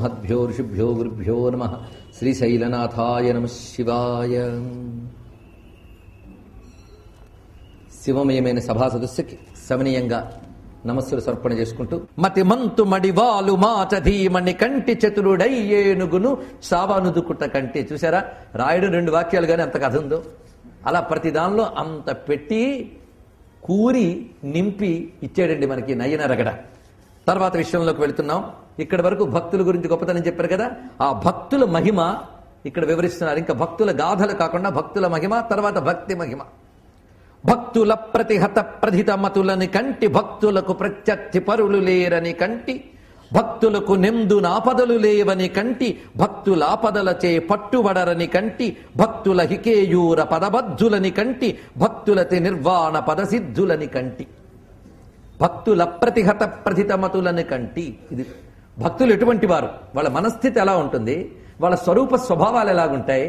మహద్భ్యో ఋషిభ్యో గురుభ్యో నమ శ్రీశైలనాథాయ నమ శివాయ శివమయమైన సభా సదస్సుకి సమనీయంగా నమస్సులు సమర్పణ చేసుకుంటూ మతి మంతు మడివాలు మాచ ధీమణి కంటి చతురుడై ఏనుగును సావానుదుకుట కంటే చూసారా రాయడం రెండు వాక్యాలు కానీ అంత కథ ఉందో అలా ప్రతి దానిలో అంత పెట్టి కూరి నింపి ఇచ్చాడండి మనకి నయన రగడ తర్వాత విషయంలోకి వెళుతున్నాం ఇక్కడి వరకు భక్తుల గురించి గొప్పతనం చెప్పారు కదా ఆ భక్తుల మహిమ ఇక్కడ వివరిస్తున్నారు ఇంకా భక్తుల గాథలు కాకుండా భక్తుల మహిమ తర్వాత భక్తి మహిమ భక్తుల ప్రతిహత ప్రథిత మతులని కంటి భక్తులకు ప్రత్యర్థి పరులు లేరని కంటి భక్తులకు నెందు నాపదలు లేవని కంటి భక్తులాపదలచే పట్టుబడరని కంటి భక్తుల హికేయూర పదబద్ధులని కంటి భక్తులతి నిర్వాణ పదసిద్ధులని కంటి భక్తుల ప్రతిహత ప్రథితమతులని కంటి ఇది భక్తులు ఎటువంటి వారు వాళ్ళ మనస్థితి ఎలా ఉంటుంది వాళ్ళ స్వరూప స్వభావాలు ఎలాగుంటాయి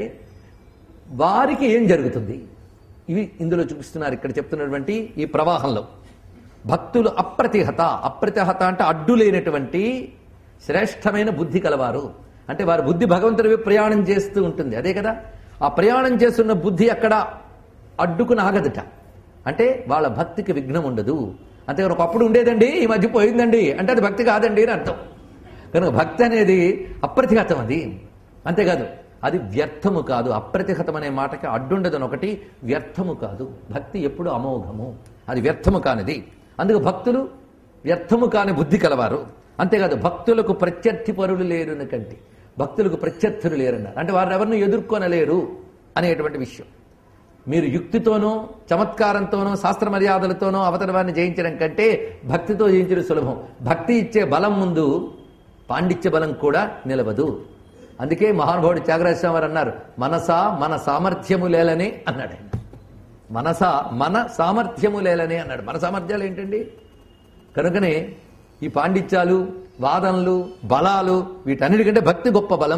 వారికి ఏం జరుగుతుంది ఇవి ఇందులో చూపిస్తున్నారు ఇక్కడ చెప్తున్నటువంటి ఈ ప్రవాహంలో భక్తులు అప్రతిహత అప్రతిహత అంటే అడ్డు లేనటువంటి శ్రేష్టమైన బుద్ధి కలవారు అంటే వారి బుద్ధి భగవంతుడి వైపు ప్రయాణం చేస్తూ ఉంటుంది అదే కదా ఆ ప్రయాణం చేస్తున్న బుద్ధి అక్కడ అడ్డుకుని ఆగదుట అంటే వాళ్ళ భక్తికి విఘ్నం ఉండదు అంతే ఒకప్పుడు ఉండేదండి ఈ మధ్య పోయిందండి అంటే అది భక్తి కాదండి అని అర్థం కనుక భక్తి అనేది అప్రతిహతం అది అంతేకాదు అది వ్యర్థము కాదు అప్రతిహతం అనే మాటకి అడ్డుండదని ఒకటి వ్యర్థము కాదు భక్తి ఎప్పుడు అమోఘము అది వ్యర్థము కానిది అందుకు భక్తులు వ్యర్థము కాని బుద్ధి కలవారు అంతేకాదు భక్తులకు ప్రత్యర్థి పరులు లేరుని కంటి భక్తులకు ప్రత్యర్థులు లేరన్నారు అంటే వారిని ఎవరిని ఎదుర్కొనలేరు అనేటువంటి విషయం మీరు యుక్తితోనో చమత్కారంతోనో శాస్త్ర మర్యాదలతోనో అవతరవాన్ని జయించడం కంటే భక్తితో జయించడం సులభం భక్తి ఇచ్చే బలం ముందు పాండిత్య బలం కూడా నిలవదు అందుకే మహానుభావుడు త్యాగరాజ స్వామి వారు అన్నారు మనసా మన సామర్థ్యము లేలని అన్నాడు ఆయన మనస మన సామర్థ్యము లేలని అన్నాడు మన సామర్థ్యాలు ఏంటండి కనుకనే ఈ పాండిత్యాలు వాదనలు బలాలు వీటన్నిటికంటే భక్తి గొప్ప బలం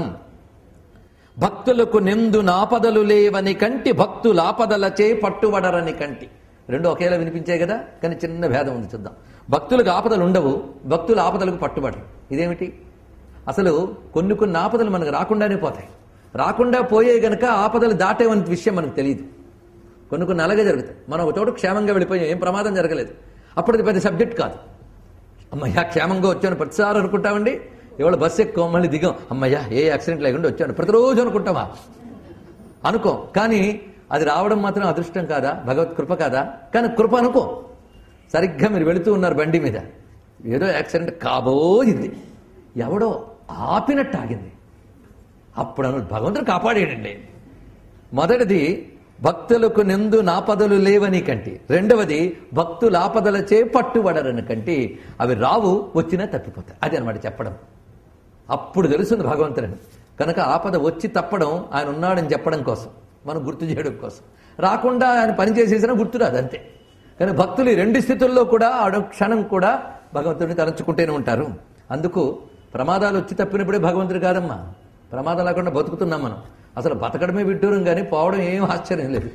భక్తులకు నెందు నాపదలు లేవని కంటి భక్తులాపదలచే పట్టుబడరని కంటి రెండు ఒకేలా వినిపించాయి కదా కానీ చిన్న భేదం ఉంది చూద్దాం భక్తులకు ఆపదలు ఉండవు భక్తుల ఆపదలకు పట్టుబడరు ఇదేమిటి అసలు కొన్ని కొన్ని ఆపదలు మనకు రాకుండానే పోతాయి రాకుండా పోయే గనక ఆపదలు దాటేవని విషయం మనకు తెలియదు కొన్ని కొన్ని అలాగే జరుగుతాయి మనం ఒక చోట క్షేమంగా వెళ్ళిపోయాం ఏం ప్రమాదం జరగలేదు అప్పుడు అది పెద్ద సబ్జెక్ట్ కాదు అమ్మయ్యా క్షేమంగా వచ్చాను ప్రతిసారి అనుకుంటామండి ఇవాళ బస్సు ఎక్కువ మళ్ళీ దిగాం అమ్మయ్యా ఏ యాక్సిడెంట్ లేకుండా వచ్చాను ప్రతిరోజు అనుకుంటామా అనుకో కానీ అది రావడం మాత్రం అదృష్టం కాదా భగవత్ కృప కాదా కానీ కృప అనుకో సరిగ్గా మీరు వెళుతూ ఉన్నారు బండి మీద ఏదో యాక్సిడెంట్ కాబోయింది ఎవడో ఆపినట్టు ఆగింది అప్పుడు అను భగవంతుడు కాపాడాడండి మొదటిది భక్తులకు నెందు నాపదలు లేవని కంటి రెండవది భక్తుల ఆపదలచే పట్టుబడరని కంటి అవి రావు వచ్చినా తప్పిపోతాయి అది అనమాట చెప్పడం అప్పుడు తెలుస్తుంది భగవంతుడిని కనుక ఆపద వచ్చి తప్పడం ఆయన ఉన్నాడని చెప్పడం కోసం మనం గుర్తు చేయడం కోసం రాకుండా ఆయన పని చేసేసినా గుర్తురాదు అంతే కానీ భక్తులు ఈ రెండు స్థితుల్లో కూడా ఆడ క్షణం కూడా భగవంతుడిని తలంచుకుంటూనే ఉంటారు అందుకు ప్రమాదాలు వచ్చి తప్పినప్పుడే భగవంతుడు కాదమ్మా ప్రమాదం లేకుండా బతుకుతున్నాం మనం అసలు బతకడమే విడ్డూరం కానీ పోవడం ఏం ఆశ్చర్యం లేదు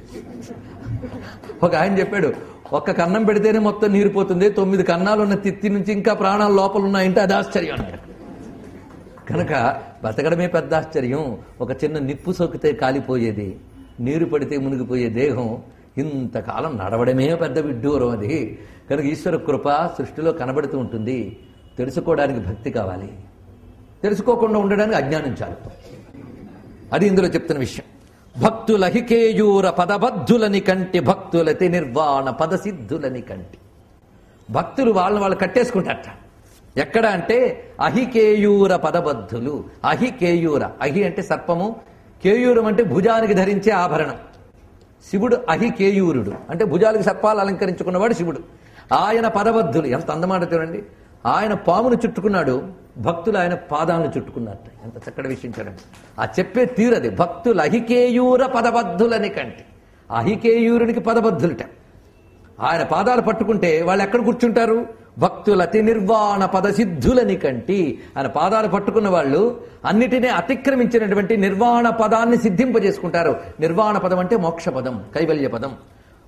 ఒక ఆయన చెప్పాడు ఒక్క కన్నం పెడితేనే మొత్తం నీరు పోతుంది తొమ్మిది కన్నాలు ఉన్న తిత్తి నుంచి ఇంకా ప్రాణాలు లోపల ఉన్నాయంటే అది ఆశ్చర్యం అన్నాడు కనుక బతకడమే పెద్ద ఆశ్చర్యం ఒక చిన్న నిప్పు సోకితే కాలిపోయేది నీరు పడితే మునిగిపోయే దేహం ఇంతకాలం నడవడమే పెద్ద విడ్డూరం అది కనుక ఈశ్వర కృప సృష్టిలో కనబడుతూ ఉంటుంది తెలుసుకోవడానికి భక్తి కావాలి తెలుసుకోకుండా ఉండడానికి అజ్ఞానం చాలు అది ఇందులో చెప్తున్న విషయం భక్తుల హికేయూర పదబద్ధులని కంటి భక్తులతి నిర్వాణ పదసిద్ధులని కంటి భక్తులు వాళ్ళని వాళ్ళు కట్టేసుకుంటారట ఎక్కడ అంటే అహికేయూర పదబద్ధులు అహికేయూర అహి అంటే సర్పము కేయూరం అంటే భుజానికి ధరించే ఆభరణం శివుడు అహికేయూరుడు అంటే భుజాలకు సర్పాలు అలంకరించుకున్నవాడు శివుడు ఆయన పదబద్ధులు ఎంత అందమాట చూడండి ఆయన పామును చుట్టుకున్నాడు భక్తులు ఆయన పాదాలను చుట్టుకున్నట్ట ఎంత చక్కటి విషయం చూడండి ఆ చెప్పే తీరది భక్తులు అహికేయూర పదబద్ధులని కంటే అహికేయూరునికి పదబద్ధులట ఆయన పాదాలు పట్టుకుంటే వాళ్ళు ఎక్కడ కూర్చుంటారు భక్తుల అతి నిర్వాణ పదసిద్ధులని కంటి ఆయన పాదాలు పట్టుకున్న వాళ్ళు అన్నిటినీ అతిక్రమించినటువంటి నిర్వాణ పదాన్ని సిద్ధింపజేసుకుంటారు నిర్వాణ పదం అంటే మోక్ష పదం కైవల్య పదం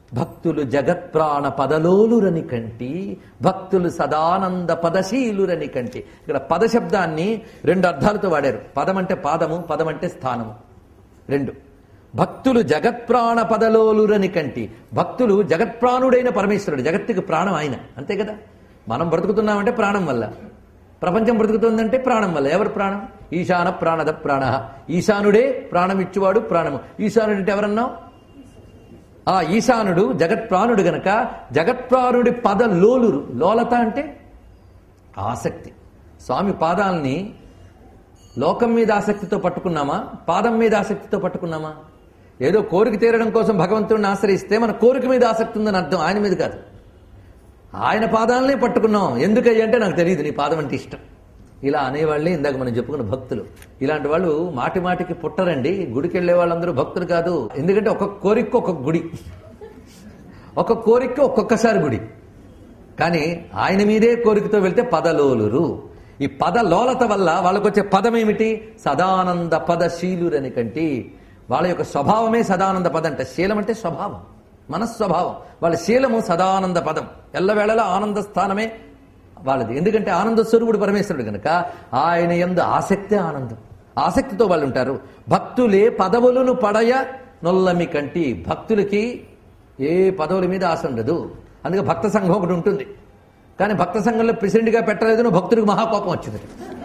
భక్తులు జగత్ప్రాణ పదలోలురని కంటి భక్తులు సదానంద పదశీలురని కంటి ఇక్కడ పదశబ్దాన్ని రెండు అర్థాలతో వాడారు పదం అంటే పాదము పదం అంటే స్థానము రెండు భక్తులు జగత్ప్రాణ పదలోలురని కంటి భక్తులు జగత్ప్రాణుడైన పరమేశ్వరుడు జగత్తుకి ప్రాణం ఆయన అంతే కదా మనం బ్రతుకుతున్నామంటే ప్రాణం వల్ల ప్రపంచం బ్రతుకుతుందంటే ప్రాణం వల్ల ఎవరు ప్రాణం ఈశాన ప్రాణద ప్రాణ ఈశానుడే ప్రాణం ఇచ్చువాడు ప్రాణము ఈశానుడు అంటే ఎవరన్నావు ఆ ఈశానుడు జగత్ప్రాణుడు గనక జగత్ప్రాణుడి పద లోలురు లోలత అంటే ఆసక్తి స్వామి పాదాలని లోకం మీద ఆసక్తితో పట్టుకున్నామా పాదం మీద ఆసక్తితో పట్టుకున్నామా ఏదో కోరిక తీరడం కోసం భగవంతుడిని ఆశ్రయిస్తే మన కోరిక మీద ఆసక్తి ఉందని అర్థం ఆయన మీద కాదు ఆయన పాదాలనే పట్టుకున్నాం ఎందుకయ్య అంటే నాకు తెలియదు నీ పాదం అంటే ఇష్టం ఇలా అనేవాళ్ళే ఇందాక మనం చెప్పుకున్న భక్తులు ఇలాంటి వాళ్ళు మాటి మాటికి పుట్టరండి గుడికి వెళ్ళే వాళ్ళందరూ భక్తులు కాదు ఎందుకంటే ఒక్కొక్క కోరిక ఒక్కొక్క గుడి ఒక్కొక్క కోరిక ఒక్కొక్కసారి గుడి కానీ ఆయన మీదే కోరికతో వెళ్తే పదలోలురు ఈ పద లోలత వల్ల వాళ్ళకు వచ్చే పదం ఏమిటి సదానంద పదశీలురని కంటి వాళ్ళ యొక్క స్వభావమే సదానంద పదం అంటే శీలం అంటే స్వభావం మనస్వభావం వాళ్ళ శీలము సదానంద పదం ఎల్లవేళలా ఆనంద స్థానమే వాళ్ళది ఎందుకంటే ఆనంద స్వరూపుడు పరమేశ్వరుడు కనుక ఆయన ఎందు ఆసక్తే ఆనందం ఆసక్తితో వాళ్ళు ఉంటారు భక్తులే పదవులను పడయ నొల్లమి కంటి భక్తులకి ఏ పదవుల మీద ఆశ ఉండదు అందుకే భక్త సంఘం ఒకటి ఉంటుంది కానీ భక్త సంఘంలో ప్రెసిడెంట్గా పెట్టలేదు నువ్వు భక్తుడికి మహాకోపం వచ్చింది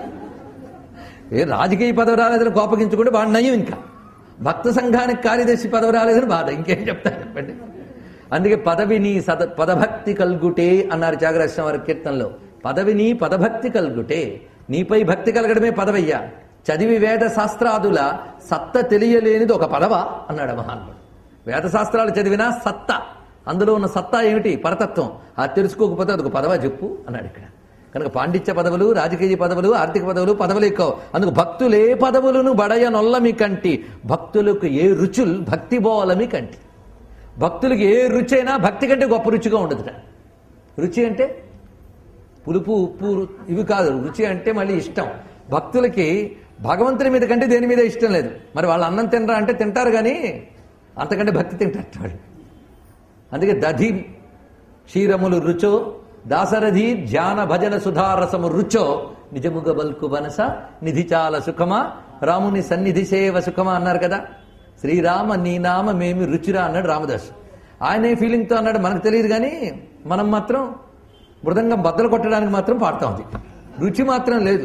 ఏ రాజకీయ పదవి రాలేదని కోపగించుకుంటే వాడు నయం ఇంకా భక్త సంఘానికి కార్యదర్శి పదవి రాలేదని బాధ ఇంకేం చెప్తారు చెప్పండి అందుకే పదవిని సద పదభక్తి కల్గుటే అన్నారు త్యాగరాజస్వామి వారి కీర్తనలో పదవిని పదభక్తి కల్గుటే నీపై భక్తి కలగడమే పదవయ్యా చదివి వేద శాస్త్రాదుల సత్త తెలియలేనిది ఒక పదవ అన్నాడు మహాత్ముడు వేద శాస్త్రాలు చదివినా సత్త అందులో ఉన్న సత్తా ఏమిటి పరతత్వం అది తెలుసుకోకపోతే అదొక పదవ చెప్పు అన్నాడు ఇక్కడ కనుక పాండిత్య పదవులు రాజకీయ పదవులు ఆర్థిక పదవులు పదవులు ఎక్కువ అందుకు భక్తులే పదవులను బడయ నొల్లమి కంటి భక్తులకు ఏ రుచులు భక్తి బోలమి కంటి భక్తులకి ఏ రుచి అయినా భక్తి కంటే గొప్ప రుచిగా ఉండదుట రుచి అంటే పులుపు ఉప్పు రు- ఇవి కాదు రుచి అంటే మళ్ళీ ఇష్టం భక్తులకి భగవంతుని మీద కంటే దేని మీద ఇష్టం లేదు మరి వాళ్ళు అన్నం తినరా అంటే తింటారు కానీ అంతకంటే భక్తి తింటారు వాళ్ళు అందుకే దధి క్షీరములు రుచో దాసరథి ధ్యాన భజన సుధారసము రుచో నిజముగ బల్కు వనస నిధి చాలా సుఖమా రాముని సన్నిధి సేవ సుఖమా అన్నారు కదా శ్రీరామ నీ నామ మేమి రుచిరా అన్నాడు రామదాసు ఆయన ఫీలింగ్తో అన్నాడు మనకు తెలియదు కానీ మనం మాత్రం మృదంగం బద్దలు కొట్టడానికి మాత్రం పాడుతా ఉంది రుచి మాత్రం లేదు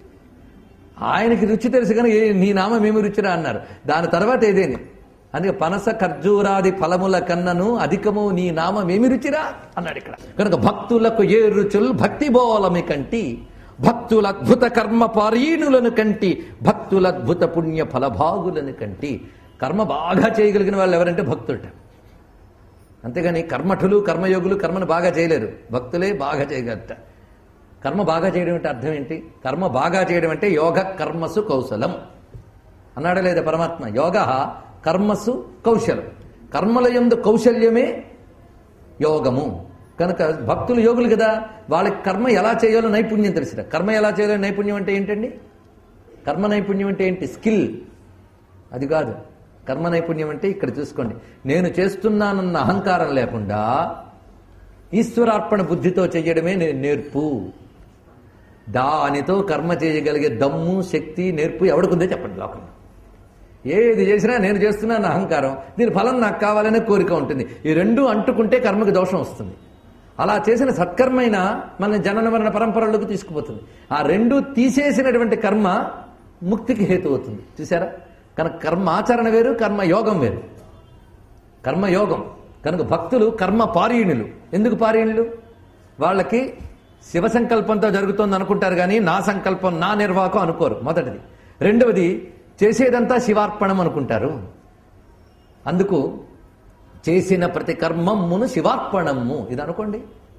ఆయనకి రుచి తెలుసు కానీ ఏ- నీ నామం ఏమి రుచిరా అన్నారు దాని తర్వాత ఏదేని అందుకే పనస ఖర్జూరాది ఫలముల కన్నను అధికము నీ నామం ఏమి రుచిరా అన్నాడు ఇక్కడ కనుక భక్తులకు ఏ రుచులు భక్తి బోలమి కంటి భక్తుల అద్భుత కర్మ పారీణులను కంటి భక్తుల అద్భుత పుణ్య ఫలభాగులను కంటి కర్మ బాగా చేయగలిగిన వాళ్ళు ఎవరంటే భక్తులట అంతేగాని కర్మఠులు కర్మయోగులు కర్మను బాగా చేయలేరు భక్తులే బాగా చేయగలట కర్మ బాగా చేయడం అంటే అర్థం ఏంటి కర్మ బాగా చేయడం అంటే యోగ కర్మసు కౌశలం అన్నాడా లేదా పరమాత్మ యోగ కర్మసు కౌశలం కర్మల యందు కౌశల్యమే యోగము కనుక భక్తులు యోగులు కదా వాళ్ళకి కర్మ ఎలా చేయాలో నైపుణ్యం తెలిసిన కర్మ ఎలా చేయాలో నైపుణ్యం అంటే ఏంటండి కర్మ నైపుణ్యం అంటే ఏంటి స్కిల్ అది కాదు కర్మ నైపుణ్యం అంటే ఇక్కడ చూసుకోండి నేను చేస్తున్నానన్న అహంకారం లేకుండా ఈశ్వరార్పణ బుద్ధితో చేయడమే నే- నేర్పు దానితో కర్మ చేయగలిగే దమ్ము శక్తి నేర్పు ఎవడికుందో చెప్పండి లోకంలో ఏది చేసినా నేను చేస్తున్నాను అహంకారం దీని ఫలం నాకు కావాలనే కోరిక ఉంటుంది ఈ రెండు అంటుకుంటే కర్మకి దోషం వస్తుంది అలా చేసిన సత్కర్మైన మన జనన మరణ పరంపరలోకి తీసుకుపోతుంది ఆ రెండు తీసేసినటువంటి కర్మ ముక్తికి హేతు అవుతుంది చూసారా కనుక కర్మ ఆచరణ వేరు కర్మ యోగం వేరు కర్మయోగం కనుక భక్తులు కర్మ పారీణులు ఎందుకు పారీణులు వాళ్ళకి శివ సంకల్పంతో జరుగుతోంది అనుకుంటారు కానీ నా సంకల్పం నా నిర్వాహకం అనుకోరు మొదటిది రెండవది చేసేదంతా శివార్పణం అనుకుంటారు అందుకు చేసిన ప్రతి కర్మమ్మును శివార్పణము ఇది అనుకోండి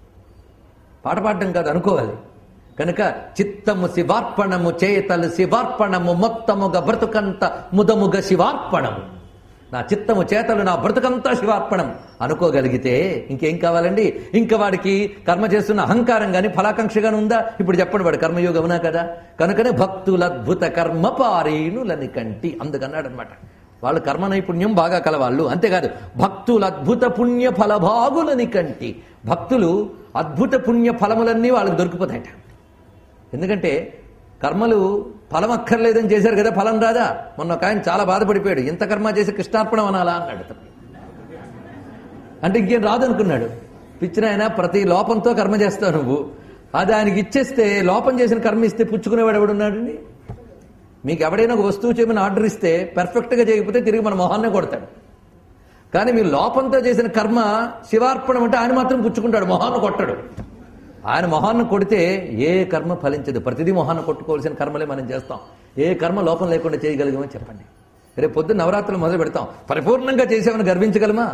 పాట పాడడం కాదు అనుకోవాలి కనుక చిత్తము శివార్పణము చేతలు శివార్పణము మొత్తముగా బ్రతుకంత ముదముగ శివార్పణము నా చిత్తము చేతలు నా బ్రతుకంతా శివార్పణం అనుకోగలిగితే ఇంకేం కావాలండి ఇంకా వాడికి కర్మ చేస్తున్న అహంకారం గాని ఫలాకాంక్ష గాని ఉందా ఇప్పుడు చెప్పండి వాడు కర్మయోగమునా కదా కనుకనే భక్తుల అద్భుత కర్మ పారీణులని కంటి అందుకన్నాడు అనమాట వాళ్ళు కర్మ నైపుణ్యం బాగా కలవాళ్ళు అంతేకాదు భక్తులు అద్భుత పుణ్య ఫలభాగులని కంటి భక్తులు అద్భుత పుణ్య ఫలములన్నీ వాళ్ళకి దొరికిపోతాయట ఎందుకంటే కర్మలు ఫలం అక్కర్లేదని చేశారు కదా ఫలం రాదా మొన్న ఒక ఆయన చాలా బాధపడిపోయాడు ఇంత కర్మ చేసి కృష్ణార్పణం అనాలా అన్నాడు అతను. అంటే ఇంకేం రాదనుకున్నాడు పిచ్చిన ఆయన ప్రతి లోపంతో కర్మ చేస్తావు నువ్వు అది ఆయనకి ఇచ్చేస్తే లోపం చేసిన కర్మ ఇస్తే పుచ్చుకునేవాడు ఎవడున్నాడండి మీకు ఎవడైనా ఒక వస్తువు చేయమని ఆర్డర్ ఇస్తే పర్ఫెక్ట్గా చేయకపోతే తిరిగి మన మొహాన్నే కొడతాడు కానీ మీరు లోపంతో చేసిన కర్మ శివార్పణం అంటే ఆయన మాత్రం పుచ్చుకుంటాడు మొహాన్ని కొట్టాడు ఆయన మొహాన్ని కొడితే ఏ కర్మ ఫలించదు ప్రతిదీ మొహాన్ని కొట్టుకోవాల్సిన కర్మలే మనం చేస్తాం ఏ కర్మ లోపం లేకుండా చేయగలిగామని చెప్పండి రేపు పొద్దున్న నవరాత్రులు మొదలు పెడతాం పరిపూర్ణంగా చేసామని గర్వించగలమా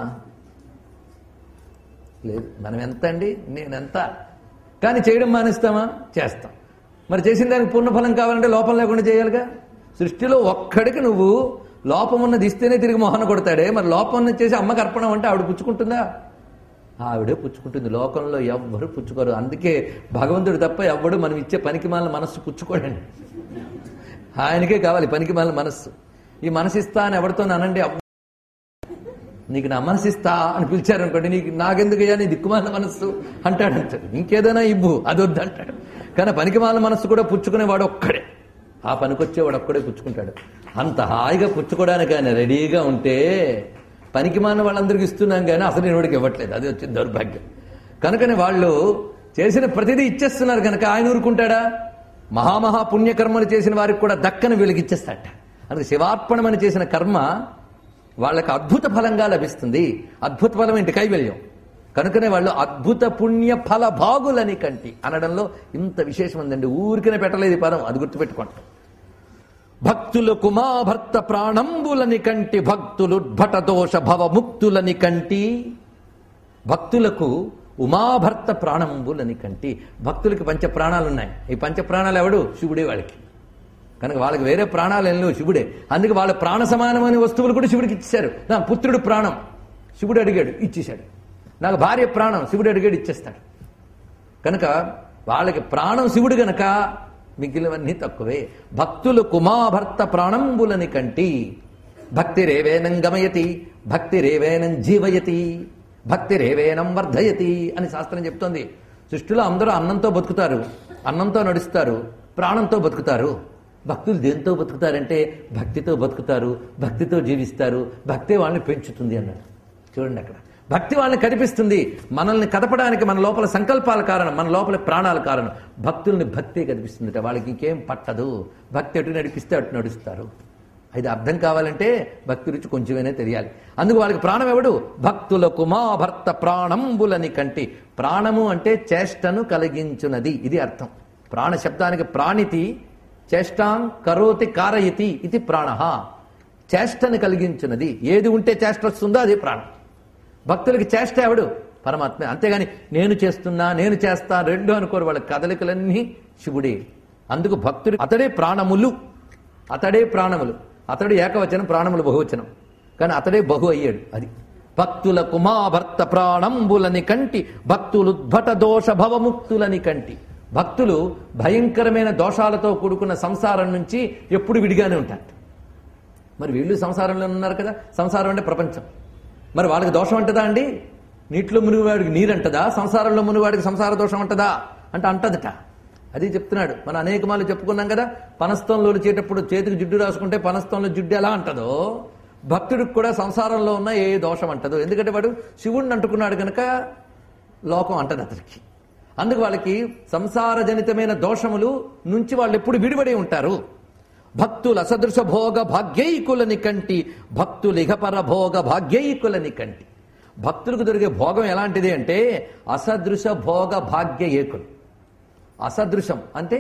లేదు మనం ఎంత అండి నేనెంత కానీ చేయడం మానేస్తామా చేస్తాం మరి చేసిన దానికి పూర్ణఫలం కావాలంటే లోపం లేకుండా చేయాలిగా సృష్టిలో ఒక్కడికి నువ్వు లోపం ఉన్నది ఇస్తేనే తిరిగి మొహన కొడతాడే మరి లోపం ఉన్నది చేసి అమ్మకి అర్పణం అంటే ఆవిడ పుచ్చుకుంటుందా ఆవిడే పుచ్చుకుంటుంది లోకంలో ఎవ్వరు పుచ్చుకోరు అందుకే భగవంతుడు తప్ప ఎవ్వడు మనం ఇచ్చే పనికి మాలిన మనస్సు పుచ్చుకోడండి ఆయనకే కావాలి పనికి మాలిన మనస్సు ఈ మనసు ఇస్తా అని ఎవరితో అనండి ఎవ్వ- నీకు నా మనసు ఇస్తా అని పిలిచారనుకోండి నీకు నాకెందుకయ్యా నీ దిక్కుమాలిన మనస్సు అంటాడు అంటాడు ఇంకేదైనా ఇవ్వు అది వద్దు అంటాడు కానీ పనికిమాలిన మనస్సు కూడా పుచ్చుకునేవాడు ఒక్కడే ఆ పనికొచ్చేవాడు ఒక్కడే పుచ్చుకుంటాడు అంత హాయిగా పుచ్చుకోవడానికి ఆయన రెడీగా ఉంటే పనికిమాలిన వాళ్ళందరికీ ఇస్తున్నాం కానీ అసలు నేను వాడికి ఇవ్వట్లేదు అది వచ్చింది దౌర్భాగ్యం కనుకనే వాళ్ళు చేసిన ప్రతిదీ ఇచ్చేస్తున్నారు కనుక ఆయన ఊరుకుంటాడా మహామహా పుణ్యకర్మలు చేసిన వారికి కూడా దక్కని వీళ్ళకి ఇచ్చేస్తాట అందుకే శివార్పణమని చేసిన కర్మ వాళ్ళకి అద్భుత ఫలంగా లభిస్తుంది అద్భుత ఫలం ఏంటి కైవల్యం కనుకనే వాళ్ళు అద్భుత పుణ్య ఫల భాగులని కంటి అనడంలో ఇంత విశేషం ఉందండి ఊరికనే పెట్టలేదు ఈ పదం అది గుర్తుపెట్టుకోండి భక్తులకు మా భర్త ప్రాణంబులని కంటి భక్తులుద్భట దోష భవ ముక్తులని కంటి భక్తులకు ఉమాభర్త ప్రాణంబులని కంటి భక్తులకి పంచ ప్రాణాలు ఉన్నాయి ఈ పంచ ప్రాణాలు ఎవడు శివుడే వాళ్ళకి కనుక వాళ్ళకి వేరే ప్రాణాలు ఏం లేవు శివుడే అందుకే వాళ్ళ ప్రాణ సమానమైన వస్తువులు కూడా శివుడికి ఇచ్చేశారు నా పుత్రుడు ప్రాణం శివుడు అడిగాడు ఇచ్చేశాడు నాకు భార్య ప్రాణం శివుడు అడిగాడు ఇచ్చేస్తాడు కనుక వాళ్ళకి ప్రాణం శివుడు గనక మిగిలినవన్నీ తక్కువే భక్తులు కుమాభర్త ప్రాణంబులని కంటి భక్తి రేవేనం గమయతి భక్తి రేవేనం జీవయతి భక్తి రేవేనం వర్ధయతి అని శాస్త్రం చెప్తోంది సృష్టిలో అందరూ అన్నంతో బతుకుతారు అన్నంతో నడుస్తారు ప్రాణంతో బతుకుతారు భక్తులు దేంతో బతుకుతారంటే భక్తితో బతుకుతారు భక్తితో జీవిస్తారు భక్తే వాళ్ళని పెంచుతుంది అన్నాడు చూడండి అక్కడ భక్తి వాళ్ళని కనిపిస్తుంది మనల్ని కదపడానికి మన లోపల సంకల్పాల కారణం మన లోపల ప్రాణాల కారణం భక్తుల్ని భక్తే కనిపిస్తుందట వాళ్ళకి ఇంకేం పట్టదు భక్తి ఎటు నడిపిస్తే అటు నడుస్తారు ఇది అర్థం కావాలంటే భక్తి రుచి కొంచెమైనా తెలియాలి అందుకు వాళ్ళకి ప్రాణం ఎవడు భక్తులకు మా భర్త ప్రాణంబులని కంటి ప్రాణము అంటే చేష్టను కలిగించున్నది ఇది అర్థం ప్రాణ శబ్దానికి ప్రాణితి చేష్టాం కరోతి కారయతి ఇది ప్రాణ చేష్టను కలిగించున్నది ఏది ఉంటే చేష్ట వస్తుందో అది ప్రాణం భక్తులకి చేష్ట ఎవడు పరమాత్మ అంతేగాని నేను చేస్తున్నా నేను చేస్తా రెండు అనుకోరు వాళ్ళ కదలికలన్నీ శివుడే అందుకు భక్తుడు అతడే ప్రాణములు అతడే ప్రాణములు అతడు ఏకవచనం ప్రాణములు బహువచనం కానీ అతడే బహు అయ్యాడు అది భక్తుల కుమాభర్త ప్రాణంబులని కంటి భక్తులుద్భట దోష భవముక్తులని కంటి భక్తులు భయంకరమైన దోషాలతో కూడుకున్న సంసారం నుంచి ఎప్పుడు విడిగానే ఉంటారు మరి వీళ్ళు సంసారంలో ఉన్నారు కదా సంసారం అంటే ప్రపంచం మరి వాళ్ళకి దోషం అంటదా అండి నీటిలో మునిగివాడికి నీరంటదా సంసారంలో మునిగివాడికి సంసార దోషం అంటదా అంటే అంటదట అది చెప్తున్నాడు మనం అనేక మార్లు చెప్పుకున్నాం కదా పనస్తంలో చేటప్పుడు చేతికి జిడ్డు రాసుకుంటే పనస్తంలో జిడ్డు ఎలా అంటదో భక్తుడికి కూడా సంసారంలో ఉన్న ఏ దోషం అంటదో ఎందుకంటే వాడు శివుణ్ణి అంటుకున్నాడు కనుక లోకం అంటది అతనికి అందుకు వాళ్ళకి సంసారజనితమైన దోషములు నుంచి వాళ్ళు ఎప్పుడు విడిపడి ఉంటారు భక్తుల అసదృశ భోగ భాగ్యైకులని కంటి భక్తులు ఇహపర భోగ భాగ్యైకులని కంటి భక్తులకు దొరికే భోగం ఎలాంటిది అంటే అసదృశ భోగ భాగ్య ఏకులు అసదృశం అంటే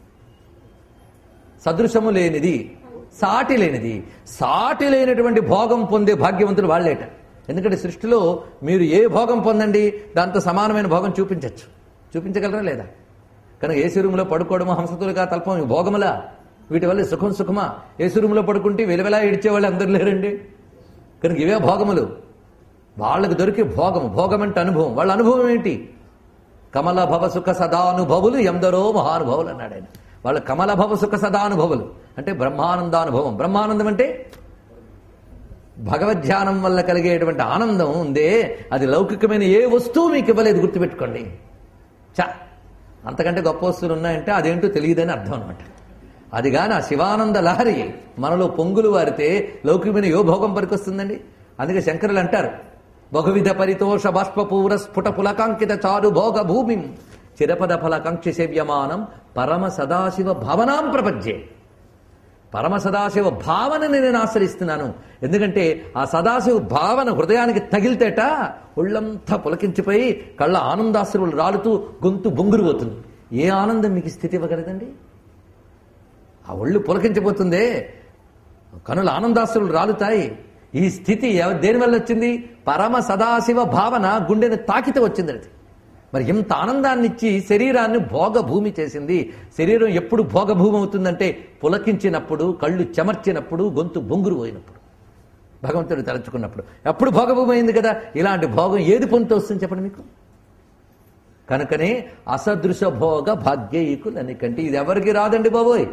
సదృశము లేనిది సాటి లేనిది సాటి లేనటువంటి భోగం పొందే భాగ్యవంతులు వాళ్ళేట ఎందుకంటే సృష్టిలో మీరు ఏ భోగం పొందండి దాంతో సమానమైన భోగం చూపించవచ్చు చూపించగలరా లేదా కనుక ఏసీ రూమ్లో పడుకోవడము హంసతులుగా తల్పం ఇవి భోగములా వీటి వల్ల సుఖం సుఖమా ఏసీ రూమ్లో పడుకుంటే వెలువెలా ఇడిచేవాళ్ళు అందరు లేరండి కనుక ఇవే భోగములు వాళ్ళకు దొరికే భోగము భోగం అంటే అనుభవం వాళ్ళ అనుభవం ఏంటి కమల భవ సుఖ సదానుభవులు ఎందరో మహానుభవులు అన్నాడు ఆయన వాళ్ళ కమల భవ సుఖ సదానుభవులు అంటే బ్రహ్మానందానుభవం బ్రహ్మానందం అంటే భగవద్ధ్యానం వల్ల కలిగేటువంటి ఆనందం ఉందే అది లౌకికమైన ఏ వస్తువు మీకు ఇవ్వలేదు గుర్తుపెట్టుకోండి చా అంతకంటే గొప్ప వస్తువులు ఉన్నాయంటే అదేంటో తెలియదని అర్థం అనమాట అది కానీ ఆ శివానంద లహరి మనలో పొంగులు వారితే లౌకికమైన యో భోగం పనికొస్తుందండి అందుకే శంకరులు అంటారు బహువిధ పరితోష బాష్పపూర స్ఫుట పులకాంకిత చారు భోగ భూమిం చిరపద ఫలకాంక్షి సేవ్యమానం పరమ సదాశివ భావనాం ప్రపంచే పరమ సదాశివ భావనని నేను ఆశ్రయిస్తున్నాను ఎందుకంటే ఆ సదాశివ భావన హృదయానికి తగిలితేట ఒళ్ళంతా పులకించిపోయి కళ్ళ ఆనందాశ్రువులు రాలుతూ గొంతు బొంగురు పోతుంది ఏ ఆనందం మీకు స్థితి ఇవ్వగలదండి ఆ ఒళ్ళు పులకించిపోతుందే కనుల ఆనందాశ్రులు రాలుతాయి ఈ స్థితి ఎవ- దేని వల్ల వచ్చింది పరమ సదాశివ భావన గుండెని తాకితే వచ్చింది అది మరి ఇంత ఆనందాన్ని ఇచ్చి శరీరాన్ని భోగభూమి చేసింది శరీరం ఎప్పుడు భోగభూమి అవుతుందంటే పులకించినప్పుడు కళ్ళు చెమర్చినప్పుడు గొంతు బొంగురు పోయినప్పుడు భగవంతుడు తలుచుకున్నప్పుడు ఎప్పుడు భోగభూమి అయింది కదా ఇలాంటి భోగం ఏది పొందుతూ వస్తుంది చెప్పండి మీకు కనుకనే అసదృశ భోగ భాగ్యయికులని కంటే ఇది ఎవరికి రాదండి బాబోయ్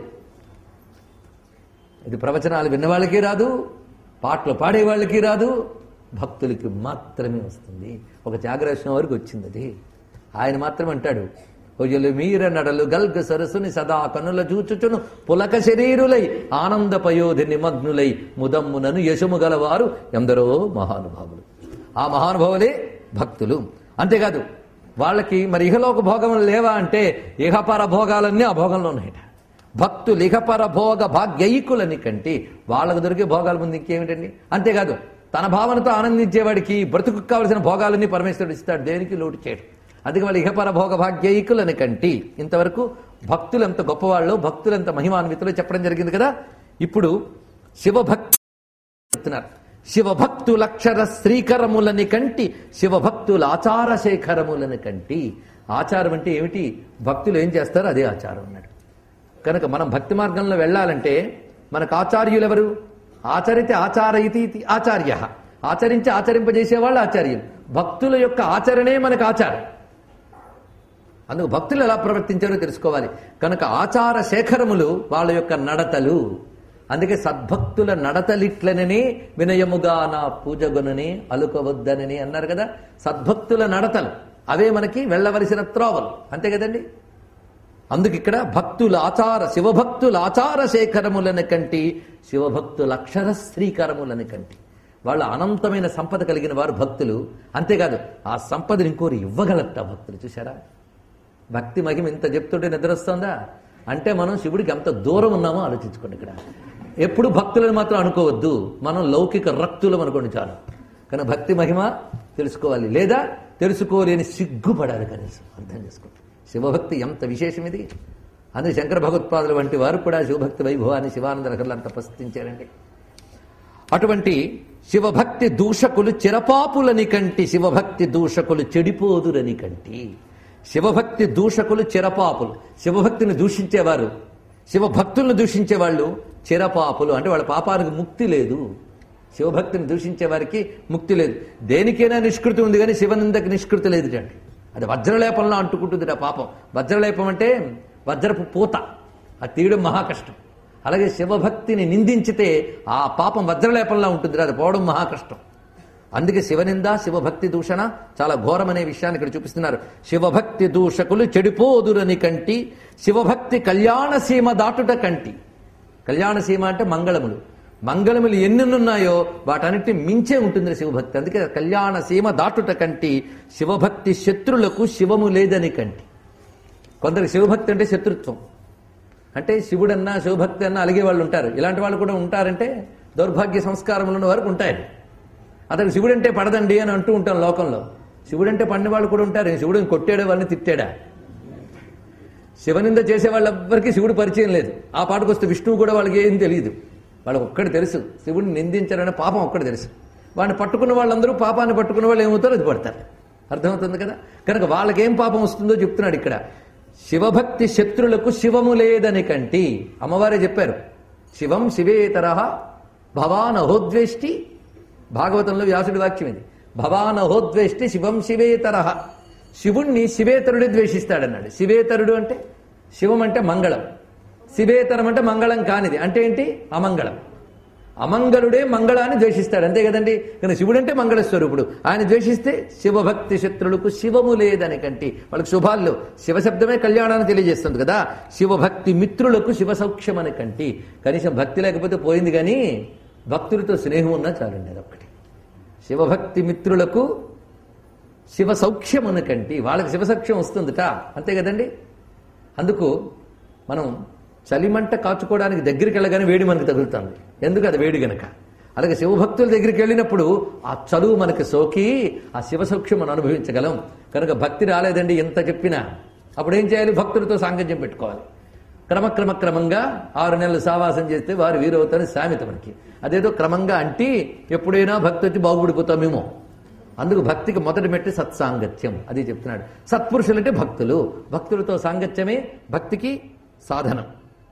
ఇది ప్రవచనాలు విన్నవాళ్ళకి రాదు పాటలు పాడేవాళ్ళకి రాదు భక్తులకి మాత్రమే వస్తుంది ఒక త్యాగరాజం వరకు వచ్చింది అది ఆయన మాత్రం అంటాడు ఒయ్యలు మీర నడలు గల్గ సరస్సుని సదా కన్నుల చూచుచును పులక శరీరులై ఆనంద పయోధి నిమగ్నులై ముదమ్మునను యశము గలవారు ఎందరో మహానుభావులు ఆ మహానుభావులే భక్తులు అంతేకాదు వాళ్ళకి మరి ఇహలోక భోగములు లేవా అంటే ఇహపర భోగాలన్నీ ఆ భోగంలో ఉన్నాయట భక్తులు ఇహపర భోగ భాగ్యైకులని కంటే వాళ్ళకు దొరికే భోగాల ముందు ఇంకేమిటండి అంతేకాదు తన భావనతో ఆనందించేవాడికి బ్రతుకు కావలసిన భోగాలన్నీ పరమేశ్వరుడు ఇస్తాడు దేనికి లోటు చేయడు అందుకే వాళ్ళు ఇహపర భోగ భాగ్యైకులని కంటి ఇంతవరకు భక్తులు ఎంత గొప్పవాళ్ళు భక్తులు ఎంత మహిమాన్వితులు చెప్పడం జరిగింది కదా ఇప్పుడు శివభక్తి చెప్తున్నారు శివభక్తులక్షర శ్రీకరములని కంటి శివభక్తుల ఆచార శేఖరములని కంటి ఆచారం అంటే ఏమిటి భక్తులు ఏం చేస్తారో అదే ఆచారం అన్నాడు కనుక మనం భక్తి మార్గంలో వెళ్ళాలంటే మనకు ఆచార్యులు ఎవరు ఆచరితే ఆచారయితి ఇతి ఆచార్య ఆచరించి ఆచరింపజేసేవాళ్ళు ఆచార్యులు భక్తుల యొక్క ఆచరణే మనకు ఆచారం అందుకు భక్తులు ఎలా ప్రవర్తించారో తెలుసుకోవాలి కనుక ఆచార శేఖరములు వాళ్ళ యొక్క నడతలు అందుకే సద్భక్తుల నడతలిట్లనని వినయముగా నా పూజగునని అలుకవద్దనని అన్నారు కదా సద్భక్తుల నడతలు అవే మనకి వెళ్ళవలసిన త్రోవలు అంతే కదండి అందుకు ఇక్కడ భక్తుల ఆచార శివభక్తుల ఆచార శేఖరములను కంటి శివభక్తుల అక్షర శ్రీకరములను కంటి వాళ్ళ అనంతమైన సంపద కలిగిన వారు భక్తులు అంతేకాదు ఆ సంపదను ఇంకోరు ఇవ్వగలట భక్తులు చూసారా భక్తి మహిమ ఇంత చెప్తుంటే నిద్ర వస్తుందా అంటే మనం శివుడికి ఎంత దూరం ఉన్నామో ఆలోచించుకోండి ఇక్కడ ఎప్పుడు భక్తులను మాత్రం అనుకోవద్దు మనం లౌకిక రక్తులం అనుకోండి చాలు కానీ భక్తి మహిమ తెలుసుకోవాలి లేదా తెలుసుకోలేని సిగ్గుపడాలి కనీసం అర్థం చేసుకోండి శివభక్తి ఎంత విశేషం ఇది అందుకే శంకర భగవత్పాదుల వంటి వారు కూడా శివభక్తి వైభవాన్ని శివానంద రకర్లు అంత ప్రస్తుతించారండి అటువంటి శివభక్తి దూషకులు చిరపాపులని కంటి శివభక్తి దూషకులు చెడిపోదురని కంటి శివభక్తి దూషకులు చిరపాపులు శివభక్తిని దూషించేవారు శివభక్తులను దూషించేవాళ్ళు చిరపాపులు అంటే వాళ్ళ పాపానికి ముక్తి లేదు శివభక్తిని దూషించే వారికి ముక్తి లేదు దేనికైనా నిష్కృతి ఉంది కానీ శివనిందకి నిష్కృతి లేదు అండి అది వజ్రలేపంలో అంటుకుంటుంది ఆ పాపం వజ్రలేపం అంటే వజ్రపు పూత అది తీయడం మహా కష్టం అలాగే శివభక్తిని నిందించితే ఆ పాపం వజ్రలేపంలా ఉంటుంది అది పోవడం మహా కష్టం అందుకే శివనింద శివభక్తి దూషణ చాలా ఘోరమనే విషయాన్ని ఇక్కడ చూపిస్తున్నారు శివభక్తి దూషకులు చెడిపోదురని కంటి శివభక్తి కళ్యాణ సీమ దాటుట కంటి కళ్యాణ సీమ అంటే మంగళములు మంగళములు ఎన్నున్నాయో వాటన్నిటిని మించే ఉంటుంది శివభక్తి అందుకే కళ్యాణ సీమ దాటుట కంటి శివభక్తి శత్రులకు శివము లేదని కంటి కొందరికి శివభక్తి అంటే శత్రుత్వం అంటే శివుడన్నా శివభక్తి అన్నా అలిగే వాళ్ళు ఉంటారు ఇలాంటి వాళ్ళు కూడా ఉంటారంటే దౌర్భాగ్య సంస్కారములు ఉన్న వరకు ఉంటాయి అతనికి శివుడంటే పడదండి అని అంటూ ఉంటాం లోకంలో శివుడంటే పడిన వాళ్ళు కూడా ఉంటారు శివుడిని కొట్టాడే వాళ్ళని తిట్టాడా శివనింద చేసే వాళ్ళెవ్వరికీ శివుడు పరిచయం లేదు ఆ పాటకు వస్తే విష్ణువు కూడా వాళ్ళకి ఏం తెలియదు వాళ్ళకి ఒక్కటి తెలుసు శివుడిని నిందించారనే పాపం ఒక్కటి తెలుసు వాడిని పట్టుకున్న వాళ్ళందరూ పాపాన్ని పట్టుకున్న వాళ్ళు ఏమవుతారో అది పడతారు అర్థమవుతుంది కదా కనుక వాళ్ళకేం పాపం వస్తుందో చెప్తున్నాడు ఇక్కడ శివభక్తి శత్రులకు శివము లేదని కంటి అమ్మవారే చెప్పారు శివం శివేతర భవాన్ అహోద్వేష్టి భాగవతంలో వ్యాసుడి వాక్యం ఇది భవాన్ అహోద్వేష్టి శివం శివేతర శివుణ్ణి శివేతరుడే ద్వేషిస్తాడన్నాడు శివేతరుడు అంటే శివం అంటే మంగళం శివేతరం అంటే మంగళం కానిది అంటే ఏంటి అమంగళం అమంగళుడే మంగళాన్ని ద్వేషిస్తాడు అంతే కదండి కానీ శివుడు అంటే మంగళ స్వరూపుడు ఆయన ద్వేషిస్తే శివభక్తి శత్రులకు శివము లేదని కంటి వాళ్ళకి శుభాల్లో శివశబ్దమే కళ్యాణాన్ని తెలియజేస్తుంది కదా శివభక్తి మిత్రులకు శివ సౌఖ్యం అని కంటి కనీసం భక్తి లేకపోతే పోయింది కానీ భక్తులతో స్నేహం ఉన్నా చాలండి అదొక్కటి శివభక్తి మిత్రులకు శివ సౌఖ్యం అని కంటి వాళ్ళకి శివ సౌఖ్యం వస్తుందిట అంతే కదండి అందుకు మనం చలిమంట కాచుకోవడానికి దగ్గరికి వెళ్ళగానే వేడి మనకు తగులుతుంది ఎందుకు అది వేడి గనక అలాగే శివభక్తుల దగ్గరికి వెళ్ళినప్పుడు ఆ చలువు మనకి సోకి ఆ శివ సౌఖ్యం మనం అనుభవించగలం కనుక భక్తి రాలేదండి ఎంత చెప్పినా అప్పుడు ఏం చేయాలి భక్తులతో సాంగత్యం పెట్టుకోవాలి క్రమక్రమ క్రమంగా ఆరు నెలలు సావాసం చేస్తే వారు వీరవుతారని సామెత మనకి అదేదో క్రమంగా అంటి ఎప్పుడైనా భక్తి వచ్చి బాగుపడిపోతామేమో అందుకు భక్తికి మొదటి మెట్టి సత్సాంగత్యం అది చెప్తున్నాడు సత్పురుషులంటే భక్తులు భక్తులతో సాంగత్యమే భక్తికి సాధనం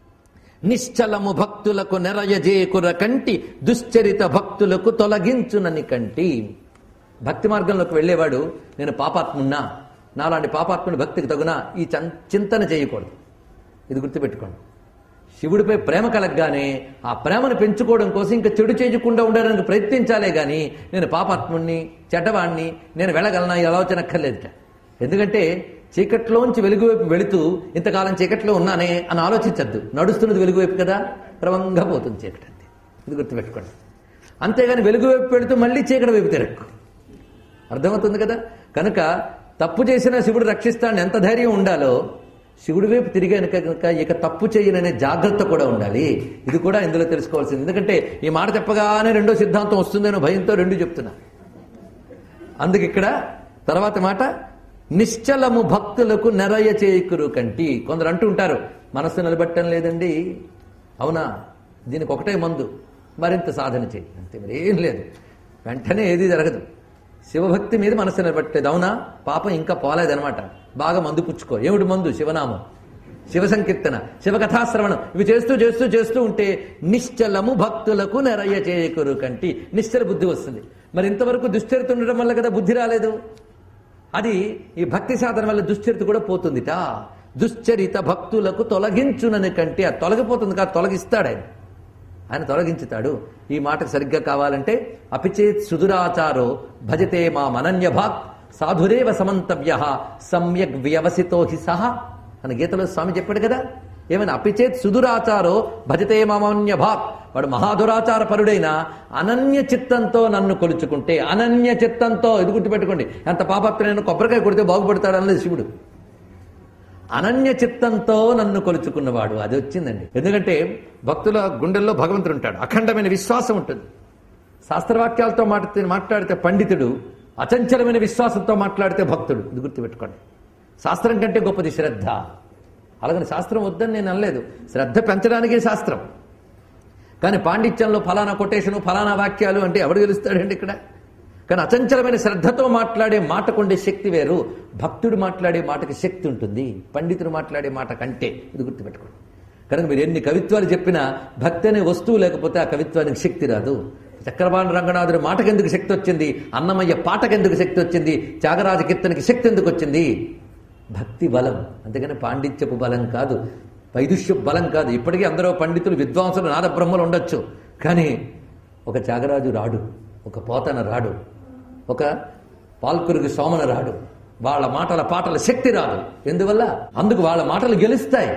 నిశ్చలము భక్తులకు నెరయజేకుర కంటి దుశ్చరిత భక్తులకు తొలగించునని కంటి భక్తి మార్గంలోకి వెళ్ళేవాడు నేను పాపాత్మున్నా నాలాంటి పాపాత్ముని భక్తికి తగునా ఈ చం- చింతన చేయకూడదు ఇది గుర్తుపెట్టుకోండి శివుడిపై ప్రేమ కలగగానే ఆ ప్రేమను పెంచుకోవడం కోసం ఇంకా చెడు చేయకుండా ఉండడానికి ప్రయత్నించాలే గాని నేను పాపాత్ముణ్ణి చెడ్డవాణ్ణి నేను వెళ్ళగలనా ఈ ఆలోచన అక్కర్లేదుట ఎందుకంటే చీకట్లోంచి వెలుగు వైపు వెళుతూ ఇంతకాలం చీకట్లో ఉన్నానే అని ఆలోచించద్దు నడుస్తున్నది వెలుగు వైపు కదా క్రమంగా పోతుంది చీకటి అంతే ఇది గుర్తుపెట్టుకోండి అంతేగాని వెలుగు వైపు వెళుతూ మళ్ళీ చీకటి వైపు తిరక్కు అర్థమవుతుంది కదా కనుక తప్పు చేసిన శివుడు రక్షిస్తాడని ఎంత ధైర్యం ఉండాలో శివుడి వైపు తిరిగాను కనుక ఇక తప్పు చేయననే జాగ్రత్త కూడా ఉండాలి ఇది కూడా ఇందులో తెలుసుకోవాల్సింది ఎందుకంటే ఈ మాట చెప్పగానే రెండో సిద్ధాంతం వస్తుందనో భయంతో రెండు చెప్తున్నా అందుకు ఇక్కడ తర్వాత మాట నిశ్చలము భక్తులకు నెరయ చేకురు కంటి కొందరు అంటూ ఉంటారు మనస్సు నిలబట్టం లేదండి అవునా దీనికి ఒకటే మందు మరింత సాధన చేయి అంతే మరి ఏం లేదు వెంటనే ఏది జరగదు శివభక్తి మీద మనస్సు నిలబట్టలేదు అవునా పాపం ఇంకా పోలేదనమాట బాగా మందు పుచ్చుకో ఏమిటి మందు శివనామం శివ సంకీర్తన శివ కథాశ్రవణం ఇవి చేస్తూ చేస్తూ చేస్తూ ఉంటే నిశ్చలము భక్తులకు నెరయ చేయకురు కంటి నిశ్చల బుద్ధి వస్తుంది మరి ఇంతవరకు దుశ్చరిత ఉండడం వల్ల కదా బుద్ధి రాలేదు అది ఈ భక్తి సాధన వల్ల దుశ్చరిత కూడా పోతుందిట దుశ్చరిత భక్తులకు తొలగించునని కంటే అది తొలగిపోతుంది కాదు తొలగిస్తాడు ఆయన ఆయన తొలగించుతాడు ఈ మాటకు సరిగ్గా కావాలంటే అపిచేత్ సుదురాచారో భజతే మా మనన్య భాక్ సాధురేవ సమంతవ్య సమ్యక్ వ్యవసితో హి సహ అని గీతలో స్వామి చెప్పాడు కదా ఏమైనా అపిచేత్ సుదురాచారో భజతే మామన్య భాక్ వాడు మహాదురాచార పరుడైన అనన్య చిత్తంతో నన్ను కొలుచుకుంటే అనన్య చిత్తంతో ఇది గుర్తుపెట్టుకోండి ఎంత పాపత్రైన కొబ్బరికాయ కొడితే బాగుపడతాడు అన్నది శివుడు అనన్య చిత్తంతో నన్ను కొలుచుకున్నవాడు అది వచ్చిందండి ఎందుకంటే భక్తుల గుండెల్లో భగవంతుడు ఉంటాడు అఖండమైన విశ్వాసం ఉంటుంది శాస్త్రవాక్యాలతో మాట్లాడితే మాట్లాడితే పండితుడు అచంచలమైన విశ్వాసంతో మాట్లాడితే భక్తుడు ఇది గుర్తుపెట్టుకోండి శాస్త్రం కంటే గొప్పది శ్రద్ధ అలాగని శాస్త్రం వద్దని నేను అనలేదు శ్రద్ధ పెంచడానికే శాస్త్రం కానీ పాండిత్యంలో ఫలానా కొటేషను ఫలానా వాక్యాలు అంటే ఎవడు గెలుస్తాడండి ఇక్కడ కానీ అచంచలమైన శ్రద్ధతో మాట్లాడే మాటకుండే శక్తి వేరు భక్తుడు మాట్లాడే మాటకి శక్తి ఉంటుంది పండితుడు మాట్లాడే మాట కంటే ఇది గుర్తుపెట్టుకోండి కనుక మీరు ఎన్ని కవిత్వాలు చెప్పినా భక్తి అనే వస్తువు లేకపోతే ఆ కవిత్వానికి శక్తి రాదు చక్రపాణి రంగనాథుడి మాటకెందుకు శక్తి వచ్చింది అన్నమయ్య పాటకెందుకు శక్తి వచ్చింది త్యాగరాజ కీర్తనకి శక్తి ఎందుకు వచ్చింది భక్తి బలం అంతేగాని పాండిత్యపు బలం కాదు వైదుష్యపు బలం కాదు ఇప్పటికీ అందరూ పండితులు విద్వాంసులు నాదబ్రహ్మలు ఉండొచ్చు కానీ ఒక త్యాగరాజు రాడు ఒక పోతన రాడు ఒక పాల్కురికి సోమన రాడు వాళ్ళ మాటల పాటల శక్తి రాదు ఎందువల్ల అందుకు వాళ్ళ మాటలు గెలుస్తాయి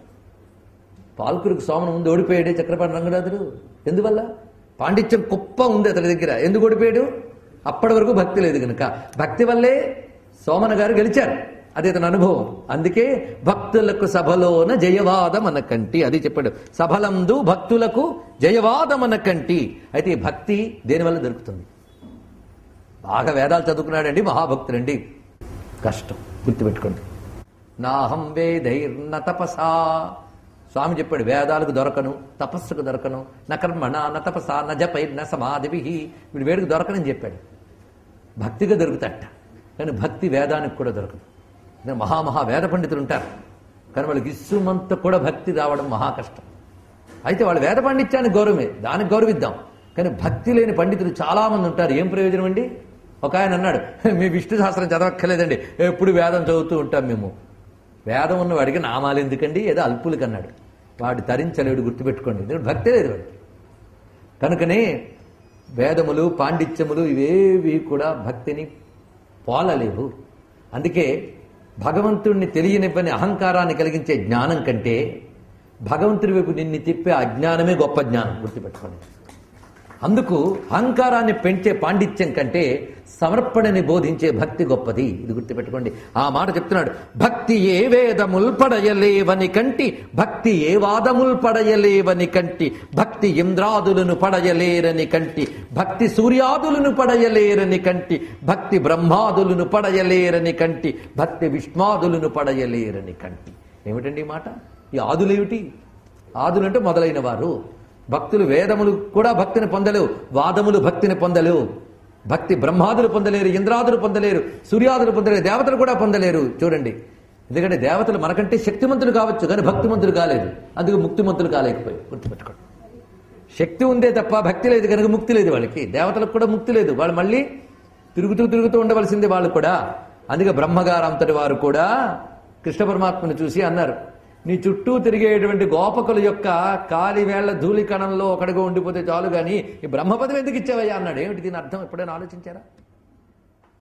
పాల్కురికి సోమన ముందు ఓడిపోయాడే చక్రపాణి రంగనాథుడు ఎందువల్ల పాండిత్యం గొప్ప ఉంది అతని దగ్గర ఎందుకు ఓడిపోయాడు అప్పటి వరకు భక్తి లేదు కనుక భక్తి వల్లే సోమన గారు గెలిచారు అది అతని అనుభవం అందుకే భక్తులకు సభలోన జయవాదమన కంటి అది చెప్పాడు సభలందు భక్తులకు జయవాదమన కంటి అయితే ఈ భక్తి దేనివల్ల దొరుకుతుంది బాగా వేదాలు చదువుకున్నాడండి మహాభక్తుడండి కష్టం గుర్తుపెట్టుకోండి నాహం వేదైర్న తపసా స్వామి చెప్పాడు వేదాలకు దొరకను తపస్సుకు దొరకను న కర్మణ న తపసా న జపై న సమాధివి వీడు వేడికి దొరకనని చెప్పాడు భక్తిగా దొరుకుతాట కానీ భక్తి వేదానికి కూడా దొరకదు ఇంకా మహామహా వేద పండితులు ఉంటారు కానీ వాళ్ళకి ఇస్సుమంత కూడా భక్తి రావడం మహా కష్టం అయితే వాళ్ళు వేద పాండిత్యానికి గౌరవమే దానికి గౌరవిద్దాం కానీ భక్తి లేని పండితులు చాలా మంది ఉంటారు ఏం ప్రయోజనం అండి ఒక ఆయన అన్నాడు మీ విష్ణు శాస్త్రం చదవక్కర్లేదండి ఎప్పుడు వేదం చదువుతూ ఉంటాం మేము వేదం ఉన్న వాడికి నామాలు ఎందుకండి ఏదో అల్పులకి అన్నాడు వాడు తరించలేడు గుర్తుపెట్టుకోండి ఎందుకంటే భక్తే లేదు వాడికి కనుకనే వేదములు పాండిత్యములు ఇవేవి కూడా భక్తిని పోలలేవు అందుకే భగవంతుణ్ణి తెలియనివ్వని అహంకారాన్ని కలిగించే జ్ఞానం కంటే భగవంతుడి వైపు నిన్ను తిప్పే అజ్ఞానమే గొప్ప జ్ఞానం గుర్తుపెట్టుకోండి అందుకు అహంకారాన్ని పెంచే పాండిత్యం కంటే సమర్పణని బోధించే భక్తి గొప్పది ఇది గుర్తుపెట్టుకోండి ఆ మాట చెప్తున్నాడు భక్తి ఏ వేదముల్ పడయలేవని కంటి భక్తి ఏ వాదముల్ పడయలేవని కంటి భక్తి ఇంద్రాదులను పడయలేరని కంటి భక్తి సూర్యాదులను పడయలేరని కంటి భక్తి బ్రహ్మాదులను పడయలేరని కంటి భక్తి విష్ణాదులను పడయలేరని కంటి ఏమిటండి ఈ మాట ఈ ఆదులేమిటి ఆదులంటే మొదలైన వారు భక్తులు వేదములు కూడా భక్తిని పొందలేవు వాదములు భక్తిని పొందలేవు భక్తి బ్రహ్మాదులు పొందలేరు ఇంద్రాదులు పొందలేరు సూర్యాదులు పొందలేరు దేవతలు కూడా పొందలేరు చూడండి ఎందుకంటే దేవతలు మనకంటే శక్తిమంతులు కావచ్చు కానీ భక్తిమంతులు కాలేదు అందుకు ముక్తిమంతులు కాలేకపోయారు గుర్తుపెట్టుకోండి శక్తి ఉందే తప్ప భక్తి లేదు కనుక ముక్తి లేదు వాళ్ళకి దేవతలకు కూడా ముక్తి లేదు వాళ్ళు మళ్ళీ తిరుగుతూ తిరుగుతూ ఉండవలసిందే వాళ్ళు కూడా అందుకే బ్రహ్మగారు అంతటి వారు కూడా కృష్ణ పరమాత్మను చూసి అన్నారు నీ చుట్టూ తిరిగేటువంటి గోపకుల యొక్క కాలి వేళ్ల ధూళి కణంలో ఒకడిగా ఉండిపోతే చాలు గాని ఈ బ్రహ్మపదం ఎందుకు ఇచ్చావయ్యా అన్నాడు ఏమిటి దీని అర్థం ఎప్పుడైనా ఆలోచించారా